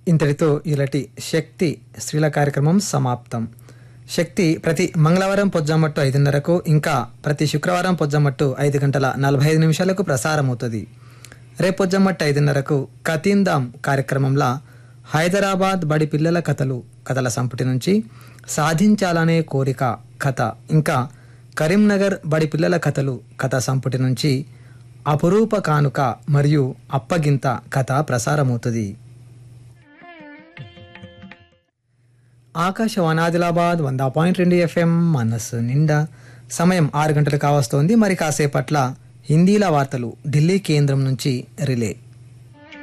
ఇంతటితో ఇలాంటి శక్తి స్త్రీల కార్యక్రమం సమాప్తం శక్తి ప్రతి మంగళవారం పొజ్జామట్టు ఐదున్నరకు ఇంకా ప్రతి శుక్రవారం పొజ్జామట్టు ఐదు గంటల నలభై ఐదు నిమిషాలకు ప్రసారమవుతుంది రేపు పొజ్జామట్టు ఐదున్నరకు కతీందాం కార్యక్రమంలో హైదరాబాద్ బడి పిల్లల కథలు కథల సంపుటి నుంచి సాధించాలనే కోరిక కథ ఇంకా కరీంనగర్ బడి పిల్లల కథలు కథ సంపుటి నుంచి అపురూప కానుక మరియు అప్పగింత కథ ప్రసారమవుతుంది ఆకాశవాణి ఆదిలాబాద్ వంద పాయింట్ రెండు ఎఫ్ఎం మనస్సు నిండా సమయం ఆరు గంటలు కావస్తోంది మరి కాసేపట్ల హిందీల వార్తలు ఢిల్లీ కేంద్రం నుంచి రిలే